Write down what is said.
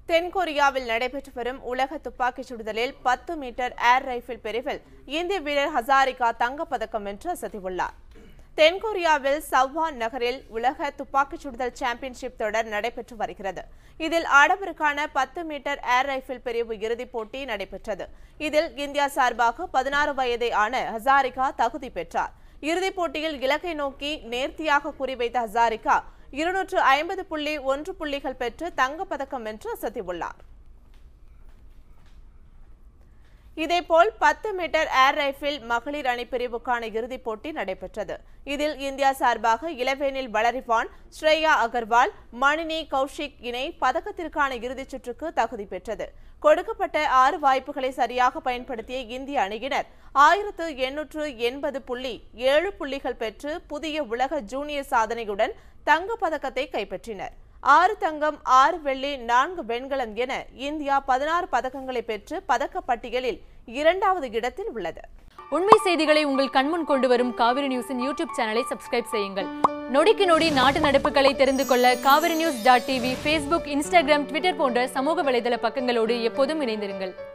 தென்கொரியாவில் நடைபெற்று வரும் உலக துப்பாக்கிச் சுடுதலில் பத்து மீட்டர் ஏர் ரைபிள் பிரிவில் இந்திய வீரர் ஹசாரிகா தங்கப்பதக்கம் வென்று அசத்தியுள்ளார் தென்கொரியாவில் சவ்வான் நகரில் உலக துப்பாக்கிச் சுடுதல் சாம்பியன்ஷிப் தொடர் நடைபெற்று வருகிறது இதில் ஆடவருக்கான பத்து மீட்டர் ஏர் ரைபிள் பிரிவு இறுதிப் போட்டி நடைபெற்றது இதில் இந்தியா சார்பாக பதினாறு வயதே ஆன ஹசாரிகா தகுதி பெற்றார் இறுதிப் போட்டியில் இலக்கை நோக்கி நேர்த்தியாக குறிவைத்த ஹசாரிகா இருநூற்று ஐம்பது புள்ளி ஒன்று புள்ளிகள் பெற்று தங்கப்பதக்கம் வென்று அசத்தியுள்ளார் இதேபோல் பத்து மீட்டர் ஏர் ரைபிள் மகளிர் அணி பிரிவுக்கான இறுதிப் போட்டி நடைபெற்றது இதில் இந்தியா சார்பாக இளவேனில் வளரிவான் ஸ்ரேயா அகர்வால் மணினி கௌஷிக் இணை பதக்கத்திற்கான இறுதிச் சுற்றுக்கு தகுதி பெற்றது கொடுக்கப்பட்ட ஆறு வாய்ப்புகளை சரியாக பயன்படுத்திய இந்திய அணியினர் ஆயிரத்து எண்ணூற்று எண்பது புள்ளி ஏழு புள்ளிகள் பெற்று புதிய உலக ஜூனியர் சாதனையுடன் தங்கப் பதக்கத்தை கைப்பற்றினர் ஆறு தங்கம் ஆறு வெள்ளி நான்கு வெண்கலம் என இந்தியா பதினாறு பதக்கங்களை பெற்று பதக்க பட்டியலில் இரண்டாவது இடத்தில் உள்ளது உண்மை செய்திகளை உங்கள் கண்முன் கொண்டு வரும் காவிரி நியூஸின் யூடியூப் சேனலை சப்ஸ்கிரைப் செய்யுங்கள் நொடிக்கு நொடி நாட்டு நடப்புகளை தெரிந்து கொள்ள Kaveri news dot TV Facebook Instagram Twitter போன்ற சமூக வலைதள பக்கங்களோடு எப்போதும் இணைந்திருங்கள்